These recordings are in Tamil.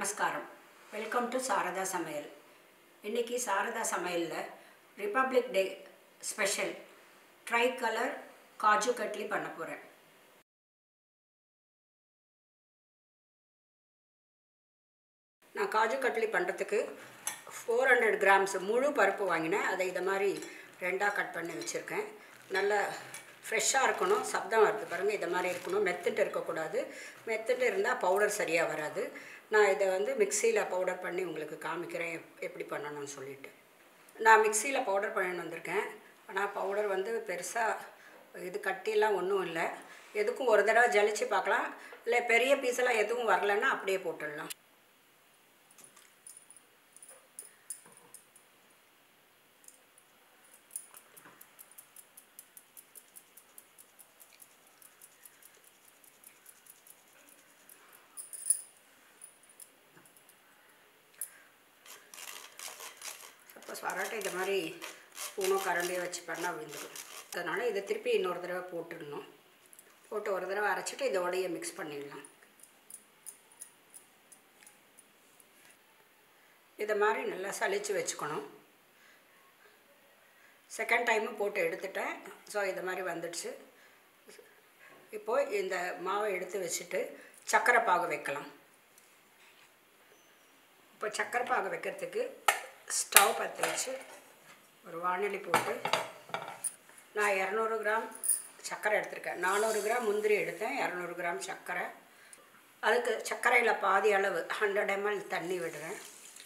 நமஸ்காரம் வெல்கம் டு சாரதா சமையல் இன்னைக்கு சாரதா சமையலில் republic day special tricolour kaju katli பண்ண போகிறேன் நான் காஜு கட்லி பண்ணுறதுக்கு ஃபோர் ஹண்ட்ரட் கிராம்ஸ் முழு பருப்பு வாங்கினேன் அதை இதை மாதிரி ரெண்டாக கட் பண்ணி வச்சுருக்கேன் நல்லா ஃப்ரெஷ்ஷாக இருக்கணும் சப்தம் வருது பாருங்கள் இதை மாதிரி இருக்கணும் மெத்துட்டு இருக்கக்கூடாது மெத்துட்டு இருந்தால் பவுடர் சரியாக வராது நான் இதை வந்து மிக்சியில் பவுடர் பண்ணி உங்களுக்கு காமிக்கிறேன் எப்- எப்படி பண்ணணும்னு சொல்லிட்டு நான் மிக்சியில் பவுடர் பண்ணிட்டு வந்திருக்கேன் ஆனால் பவுடர் வந்து பெருசாக இது கட்டிலாம் ஒன்றும் இல்லை எதுக்கும் ஒரு தடவை ஜலிச்சு பார்க்கலாம் இல்லை பெரிய பீஸெல்லாம் எதுவும் வரலன்னா அப்படியே போட்டுடலாம் சப்போஸ் வராட்டை இந்த மாதிரி ஸ்பூனோ கரண்டியோ வச்சு பண்ணால் விழுந்துடும் அதனால் இதை திருப்பி இன்னொரு தடவை போட்டுடணும் போட்டு ஒரு தடவை அரைச்சிட்டு இதோடையே மிக்ஸ் பண்ணிடலாம் இதை மாதிரி நல்லா சலிச்சு வச்சுக்கணும் செகண்ட் டைமும் போட்டு எடுத்துட்டேன் ஸோ இது மாதிரி வந்துடுச்சு இப்போது இந்த மாவை எடுத்து வச்சுட்டு சர்க்கரை பாகு வைக்கலாம் இப்போ சர்க்கரை பாகு வைக்கிறதுக்கு ஸ்டவ் பற்ற வச்சு ஒரு வானொலி போட்டு நான் இரநூறு கிராம் சர்க்கரை எடுத்திருக்கேன் நானூறு கிராம் முந்திரி எடுத்தேன் இரநூறு கிராம் சர்க்கரை அதுக்கு சர்க்கரையில் பாதி அளவு ஹண்ட்ரட் எம்எல் தண்ணி விடுறேன்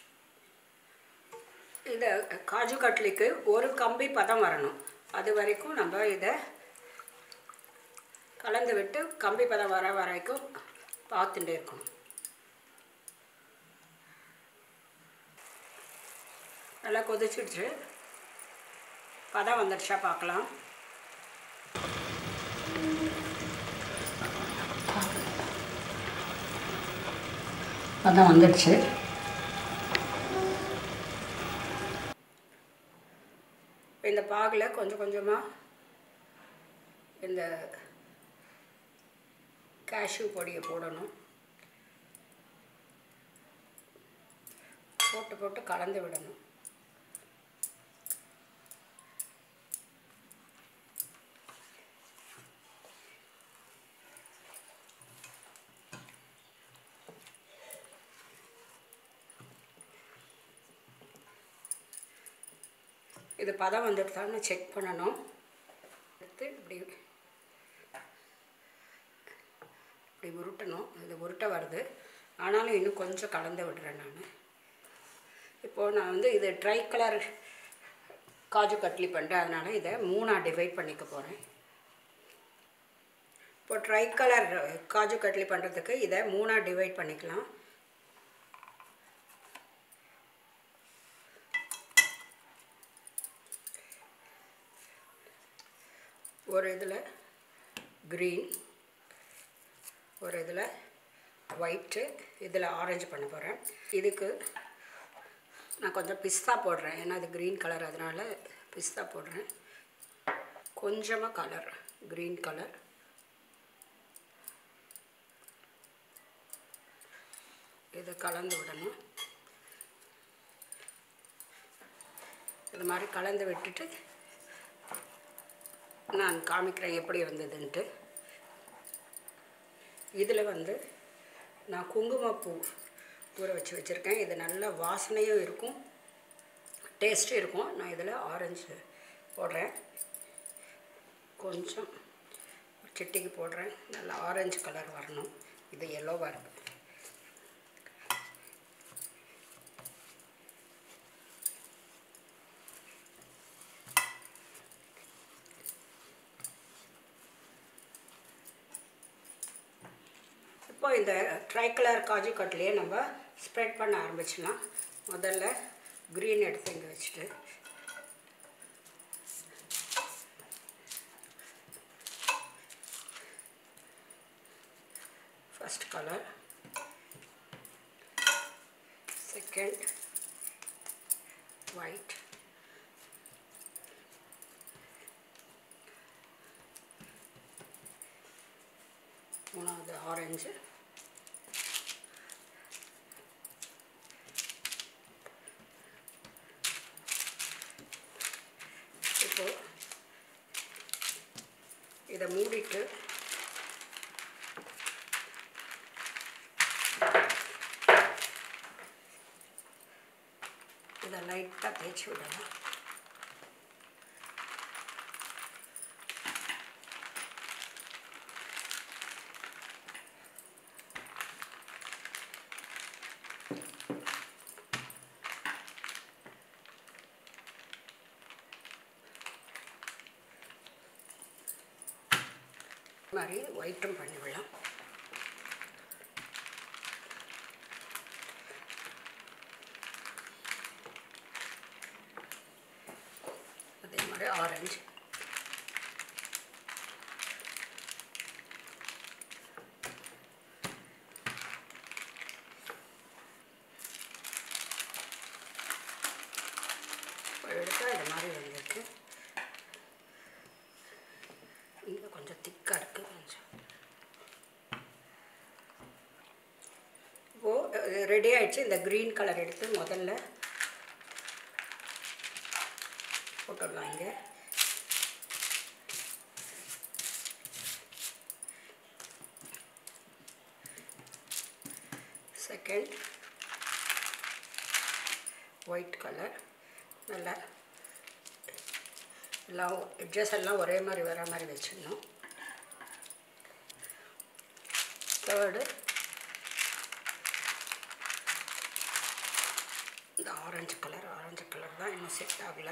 இதை காஜு கட்லிக்கு ஒரு கம்பி பதம் வரணும் அது வரைக்கும் நம்ம இதை கலந்து விட்டு கம்பி பதம் வர வரைக்கும் பார்த்துட்டே இருக்கணும் நல்லா கொதிச்சிடுச்சு பதம் வந்துடுச்சா பார்க்கலாம் பதம் வந்துடுச்சு இந்த பாகில் கொஞ்சம் கொஞ்சமாக இந்த கேஷ்யூ பொடியை போடணும் போட்டு போட்டு கலந்து விடணும் இது பதம் வந்துடுதான்னு செக் பண்ணணும் எடுத்து இப்படி இப்படி உருட்டணும் இது உருட்ட வருது ஆனாலும் இன்னும் கொஞ்சம் கலந்து விடுறேன் நான் இப்போது நான் வந்து இது ட்ரை கலர் காஜு கட்லி பண்ணுறேன் அதனால் இதை மூணாக டிவைட் பண்ணிக்க போகிறேன் இப்போ ட்ரை கலர் காஜு கட்லி பண்ணுறதுக்கு இதை மூணாக டிவைட் பண்ணிக்கலாம் ஒரு இதில் க்ரீன் ஒரு இதில் ஒயிட்டு இதில் ஆரஞ்சு பண்ண போகிறேன் இதுக்கு நான் கொஞ்சம் பிஸ்தா போடுறேன் ஏன்னா இது க்ரீன் கலர் அதனால் பிஸ்தா போடுறேன் கொஞ்சமாக கலர் க்ரீன் கலர் இதை கலந்து விடணும் இது மாதிரி கலந்து விட்டுட்டு நான் காமிக்கிறேன் எப்படி வந்ததுன்ட்டு இதில் வந்து நான் குங்குமப்பூ ஊற வச்சு வச்சுருக்கேன் இது நல்ல வாசனையும் இருக்கும் டேஸ்ட்டும் இருக்கும் நான் இதில் ஆரஞ்சு போடுறேன் கொஞ்சம் சிட்டிக்கு போடுறேன் நல்லா ஆரஞ்சு கலர் வரணும் இது எல்லோவாக இருக்குது இப்போ இந்த ட்ரை கலர் காஜு கட்லேயே நம்ம ஸ்ப்ரெட் பண்ண ஆரம்பிச்சிடலாம் முதல்ல க்ரீன் எடுத்து இங்கே வச்சுட்டு ஃபஸ்ட் கலர் செகண்ட் ஒயிட் மூணாவது ஆரஞ்சு லைட்டாக தேய்ச்சி விடலாம் மாதிரி ஒயிட்டும் பண்ணிவிடலாம் அதே மாதிரி ஆரஞ்சு எடுத்தால் இது மாதிரி வந்திருக்கு இங்கே கொஞ்சம் திக்காக இருக்குது கொஞ்சம் இப்போது ரெடி ஆயிடுச்சு இந்த க்ரீன் கலர் எடுத்து முதல்ல போட்டுடலாம் இங்கே செகண்ட் ஒயிட் கலர் நல்லா எல்லாம் எட்ஜஸ் எல்லாம் ஒரே மாதிரி வர மாதிரி வச்சிடணும் தேர்டு இந்த ஆரஞ்சு கலர் ஆரஞ்சு கலர் தான் இன்னும் செட் ஆகலை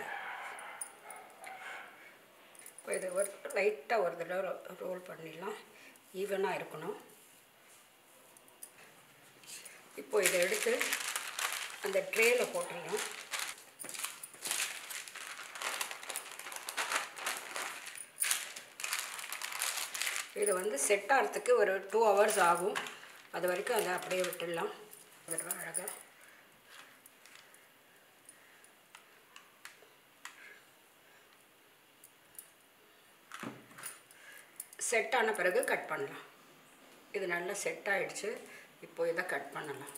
இப்போ இது ஒரு லைட்டாக ஒரு தடவை ரோல் பண்ணிடலாம் ஈவனாக இருக்கணும் இப்போ இதை எடுத்து அந்த ட்ரேயில் போட்டுடலாம் இது வந்து செட் ஆகிறதுக்கு ஒரு டூ ஹவர்ஸ் ஆகும் அது வரைக்கும் அதை அப்படியே விட்டுடலாம் அழகாக செட் ஆன பிறகு கட் பண்ணலாம் இது நல்லா செட் ஆகிடுச்சு இப்போ இதை கட் பண்ணலாம்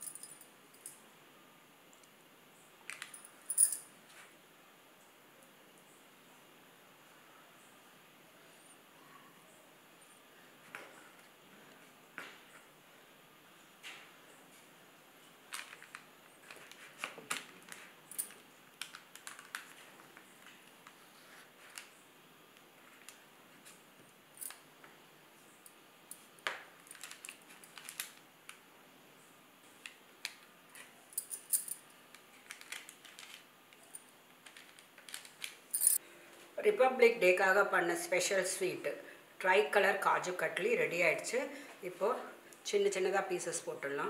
ரிப்பப்ளிக் டேக்காக பண்ண special sweet tricolour kaju katli ready ஆயிடுச்சு இப்போது சின்ன சின்னதாக பீசஸ் போட்டுடலாம்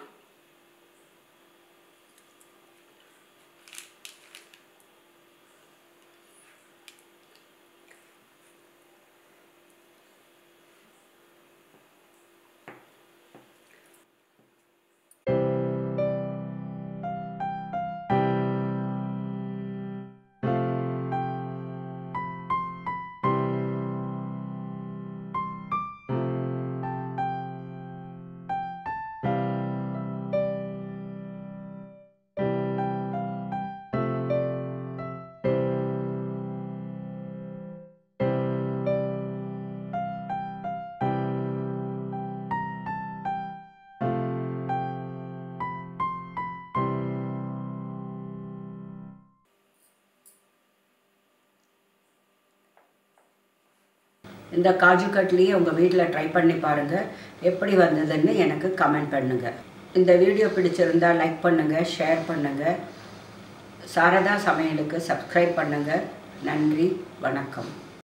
இந்த காஜு கட்லியை உங்கள் வீட்டில் ட்ரை பண்ணி பாருங்கள் எப்படி வந்ததுன்னு எனக்கு கமெண்ட் பண்ணுங்கள் இந்த வீடியோ பிடிச்சிருந்தா லைக் பண்ணுங்கள் ஷேர் பண்ணுங்கள் சாரதா சமையலுக்கு சப்ஸ்கிரைப் பண்ணுங்கள் நன்றி வணக்கம்